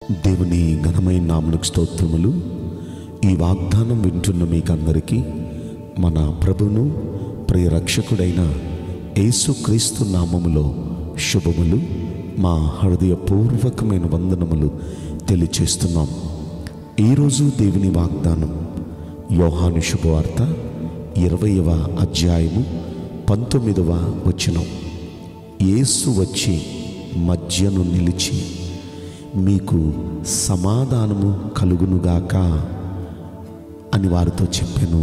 దేవుని ఘనమైన నామలకు స్తోత్రములు ఈ వాగ్దానం వింటున్న మీకందరికీ మన ప్రభును ప్రియ రక్షకుడైన యేసుక్రీస్తు నామములో శుభములు మా హృదయపూర్వకమైన వందనములు తెలియచేస్తున్నాం ఈరోజు దేవుని వాగ్దానం యోహాను శుభవార్త ఇరవయవ అధ్యాయము పంతొమ్మిదవ వచనం యేసు వచ్చి మధ్యను నిలిచి మీకు సమాధానము కలుగునుగాక అని వారితో చెప్పాను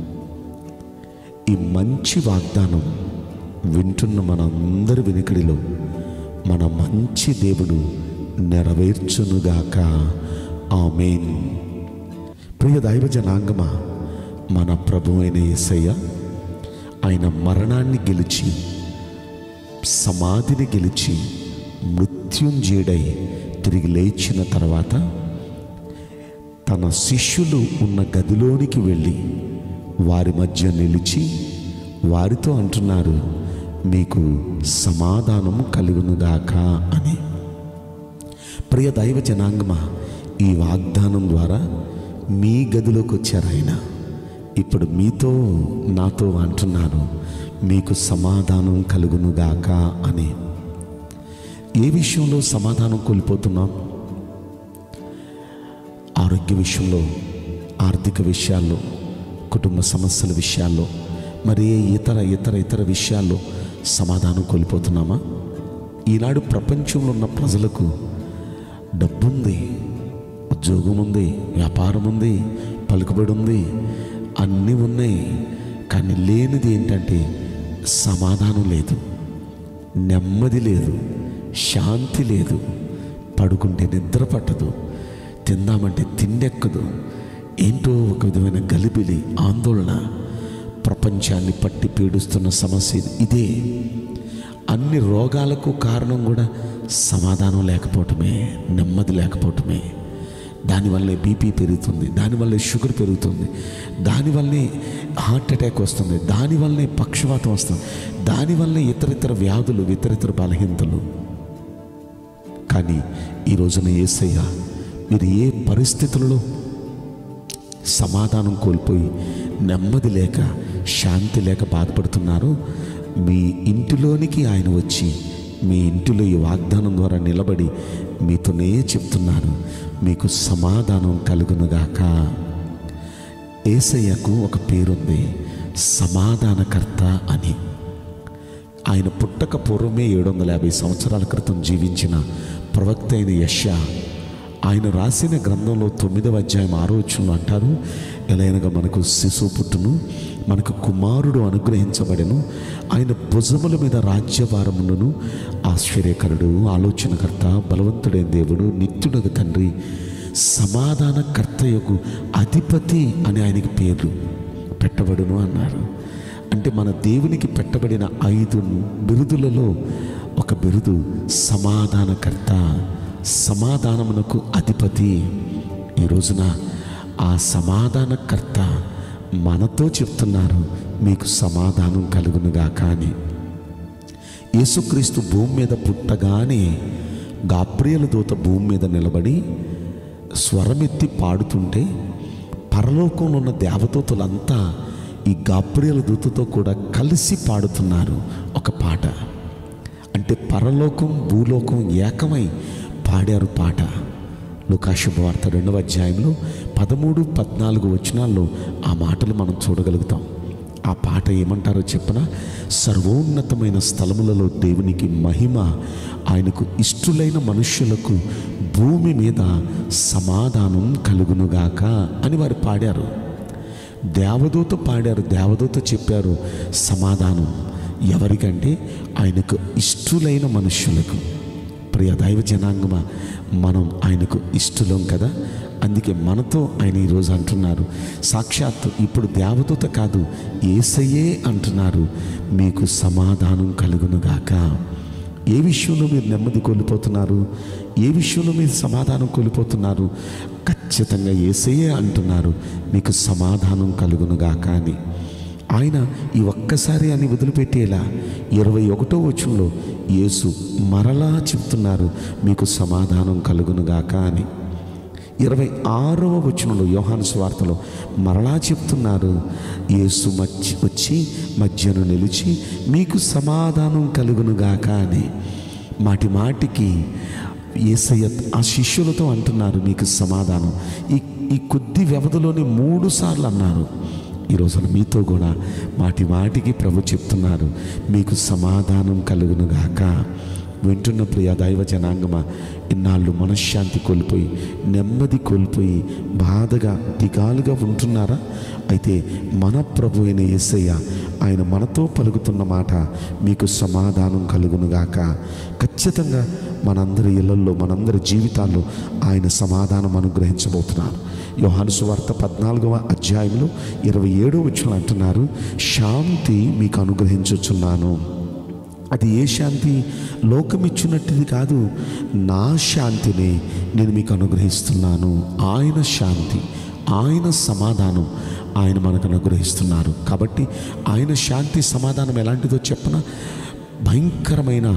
ఈ మంచి వాగ్దానం వింటున్న మనందరి వెనుకడిలో మన మంచి దేవుడు నెరవేర్చునుగాక ఆమెన్ ప్రియ దైవ జనాంగమా మన ప్రభు అయిన యేసయ్య ఆయన మరణాన్ని గెలిచి సమాధిని గెలిచి మృత్యుంజయుడై తిరిగి లేచిన తర్వాత తన శిష్యులు ఉన్న గదిలోనికి వెళ్ళి వారి మధ్య నిలిచి వారితో అంటున్నారు మీకు సమాధానము కలుగునుగాక అని ప్రియ దైవ జనాంగమా ఈ వాగ్దానం ద్వారా మీ గదిలోకి వచ్చారు ఆయన ఇప్పుడు మీతో నాతో అంటున్నారు మీకు సమాధానం కలుగునుగాక అని ఏ విషయంలో సమాధానం కోల్పోతున్నాం ఆరోగ్య విషయంలో ఆర్థిక విషయాల్లో కుటుంబ సమస్యల విషయాల్లో మరి ఏ ఇతర ఇతర ఇతర విషయాల్లో సమాధానం కోల్పోతున్నామా ఈనాడు ప్రపంచంలో ఉన్న ప్రజలకు డబ్బుంది ఉద్యోగం ఉంది వ్యాపారం ఉంది పలుకుబడి ఉంది అన్నీ ఉన్నాయి కానీ లేనిది ఏంటంటే సమాధానం లేదు నెమ్మది లేదు శాంతి లేదు పడుకుంటే నిద్ర పట్టదు తిందామంటే తిండెక్కదు ఏంటో ఒక విధమైన గలిబిలి ఆందోళన ప్రపంచాన్ని పట్టి పీడిస్తున్న సమస్య ఇదే అన్ని రోగాలకు కారణం కూడా సమాధానం లేకపోవటమే నెమ్మది లేకపోవటమే దానివల్లే బీపీ పెరుగుతుంది దానివల్లే షుగర్ పెరుగుతుంది దానివల్లే హార్ట్ అటాక్ వస్తుంది దానివల్లే పక్షవాతం వస్తుంది దానివల్లే ఇతర ఇతర వ్యాధులు ఇతర ఇతర బలహీనతలు కానీ ఈ రోజున ఏసయ్య మీరు ఏ పరిస్థితులలో సమాధానం కోల్పోయి నెమ్మది లేక శాంతి లేక బాధపడుతున్నారో మీ ఇంటిలోనికి ఆయన వచ్చి మీ ఇంటిలో ఈ వాగ్దానం ద్వారా నిలబడి మీతోనే చెప్తున్నారు మీకు సమాధానం కలుగునుగాక ఏసయ్యకు ఒక పేరుంది సమాధానకర్త అని ఆయన పుట్టక పూర్వమే ఏడు వందల యాభై సంవత్సరాల క్రితం జీవించిన ప్రవక్త అయిన యశ ఆయన రాసిన గ్రంథంలో తొమ్మిదవ అధ్యాయం ఆరోచనలు అంటారు ఎలాగనగా మనకు శిశువు పుట్టును మనకు కుమారుడు అనుగ్రహించబడెను ఆయన భుజముల మీద రాజ్యభారములను ఆశ్చర్యకరుడు ఆలోచనకర్త బలవంతుడైన దేవుడు నిత్యుడగు తండ్రి సమాధానకర్తయకు అధిపతి అని ఆయనకి పేరు పెట్టబడును అన్నారు అంటే మన దేవునికి పెట్టబడిన ఐదు బిరుదులలో ఒక బిరుదు సమాధానకర్త సమాధానమునకు అధిపతి ఈ రోజున ఆ సమాధానకర్త మనతో చెప్తున్నారు మీకు సమాధానం కలుగునుగా కానీ యేసుక్రీస్తు భూమి మీద పుట్టగానే గాబ్రియల దూత భూమి మీద నిలబడి స్వరమెత్తి పాడుతుంటే పరలోకంలో ఉన్న దేవదూతలంతా ఈ గాబ్రియల దూతతో కూడా కలిసి పాడుతున్నారు ఒక పాట అంటే పరలోకం భూలోకం ఏకమై పాడారు పాట లోకాశుభవార్త రెండవ అధ్యాయంలో పదమూడు పద్నాలుగు వచనాల్లో ఆ మాటలు మనం చూడగలుగుతాం ఆ పాట ఏమంటారో చెప్పన సర్వోన్నతమైన స్థలములలో దేవునికి మహిమ ఆయనకు ఇష్టులైన మనుష్యులకు భూమి మీద సమాధానం కలుగునుగాక అని వారు పాడారు దేవదూత పాడారు దేవదూత చెప్పారు సమాధానం ఎవరికంటే ఆయనకు ఇష్టులైన మనుష్యులకు ప్రియ దైవ జనాంగమా మనం ఆయనకు ఇష్టలం కదా అందుకే మనతో ఆయన ఈరోజు అంటున్నారు సాక్షాత్తు ఇప్పుడు దేవదూత కాదు ఏసయ్యే అంటున్నారు మీకు సమాధానం కలుగునుగాక ఏ విషయంలో మీరు నెమ్మది కోల్పోతున్నారు ఏ విషయంలో మీరు సమాధానం కోల్పోతున్నారు ఖచ్చితంగా ఏసయ్యే అంటున్నారు మీకు సమాధానం కలుగునుగాక అని ఆయన ఈ ఒక్కసారి అని వదిలిపెట్టేలా ఇరవై ఒకటో వచనంలో యేసు మరలా చెప్తున్నారు మీకు సమాధానం కలుగునుగాక అని ఇరవై ఆరవ వచనంలో యోహాను స్వార్తలో మరలా చెప్తున్నారు యేసు మధ్య వచ్చి మధ్యను నిలిచి మీకు సమాధానం కలుగునుగాక అని మాటి మాటికి ఏసయ్య ఆ శిష్యులతో అంటున్నారు మీకు సమాధానం ఈ ఈ కొద్ది వ్యవధిలోనే మూడు సార్లు అన్నారు ఈ రోజున మీతో కూడా మాటి మాటికి ప్రభు చెప్తున్నారు మీకు సమాధానం కలుగునుగాక వింటున్న ప్రియ దైవ జనాంగమా ఇన్నాళ్ళు మనశ్శాంతి కోల్పోయి నెమ్మది కోల్పోయి బాధగా దిగాలుగా ఉంటున్నారా అయితే మన ప్రభు అయిన యేసయ్య ఆయన మనతో పలుకుతున్న మాట మీకు సమాధానం కలుగునుగాక ఖచ్చితంగా మనందరి ఇళ్లలో మనందరి జీవితాల్లో ఆయన సమాధానం అనుగ్రహించబోతున్నారు యోహాను సువార్త పద్నాలుగవ అధ్యాయంలో ఇరవై ఏడో వచ్చిన అంటున్నారు శాంతి మీకు అనుగ్రహించుచున్నాను అది ఏ శాంతి లోకమిచ్చినట్టుది కాదు నా శాంతిని నేను మీకు అనుగ్రహిస్తున్నాను ఆయన శాంతి ఆయన సమాధానం ఆయన మనకు అనుగ్రహిస్తున్నారు కాబట్టి ఆయన శాంతి సమాధానం ఎలాంటిదో చెప్పన భయంకరమైన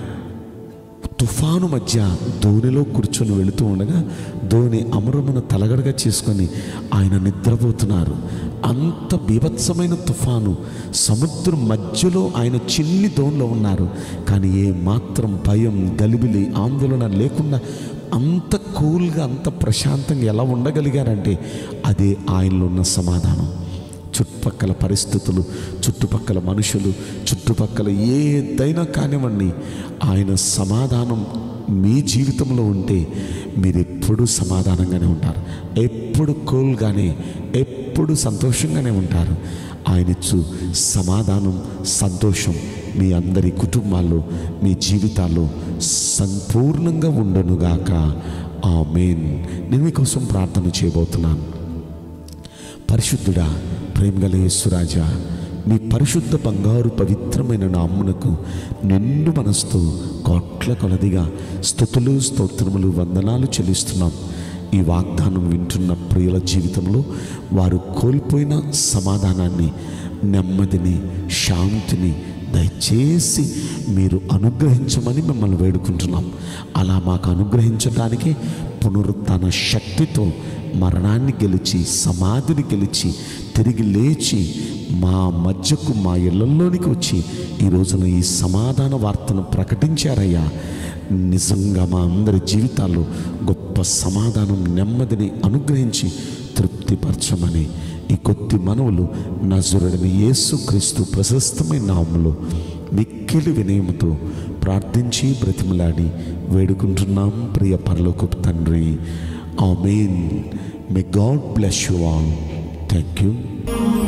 తుఫాను మధ్య ధోనిలో కూర్చొని వెళుతూ ఉండగా ధోని అమరమును తలగడగా చేసుకొని ఆయన నిద్రపోతున్నారు అంత బీభత్సమైన తుఫాను సముద్రం మధ్యలో ఆయన చిన్ని ధోనిలో ఉన్నారు కానీ ఏ మాత్రం భయం గలిబిలి ఆందోళన లేకుండా అంత కూల్గా అంత ప్రశాంతంగా ఎలా ఉండగలిగారంటే అదే ఆయనలో ఉన్న సమాధానం చుట్టుపక్కల పరిస్థితులు చుట్టుపక్కల మనుషులు చుట్టుపక్కల ఏదైనా కానివ్వండి ఆయన సమాధానం మీ జీవితంలో ఉంటే మీరు ఎప్పుడు సమాధానంగానే ఉంటారు ఎప్పుడు కూల్గానే ఎప్పుడు సంతోషంగానే ఉంటారు ఆయన ఇచ్చు సమాధానం సంతోషం మీ అందరి కుటుంబాల్లో మీ జీవితాల్లో సంపూర్ణంగా ఉండునుగాక ఆ మెయిన్ నేను మీకోసం ప్రార్థన చేయబోతున్నాను పరిశుద్ధుడా ప్రేమగల యేసురాజా మీ పరిశుద్ధ బంగారు పవిత్రమైన నామ్మునకు నిండు మనసుతో కోట్ల కొలదిగా స్థుతులు స్తోత్రములు వందనాలు చెల్లిస్తున్నాం ఈ వాగ్దానం వింటున్న ప్రియుల జీవితంలో వారు కోల్పోయిన సమాధానాన్ని నెమ్మదిని శాంతిని దయచేసి మీరు అనుగ్రహించమని మిమ్మల్ని వేడుకుంటున్నాం అలా మాకు అనుగ్రహించడానికి పునరుత్న శక్తితో మరణాన్ని గెలిచి సమాధిని గెలిచి తిరిగి లేచి మా మధ్యకు మా ఇళ్లలోనికి వచ్చి ఈ రోజున ఈ సమాధాన వార్తను ప్రకటించారయ్యా నిజంగా మా అందరి జీవితాల్లో గొప్ప సమాధానం నెమ్మదిని అనుగ్రహించి తృప్తిపరచమని ఈ కొద్ది మనవులు నజరుడని యేసుక్రీస్తు ప్రశస్తమైన నామములో మిక్కిలి వినయముతో ప్రార్థించి బ్రతిమలాడి వేడుకుంటున్నాం ప్రియ పరలోకపు తండ్రి amen may God bless you all thank you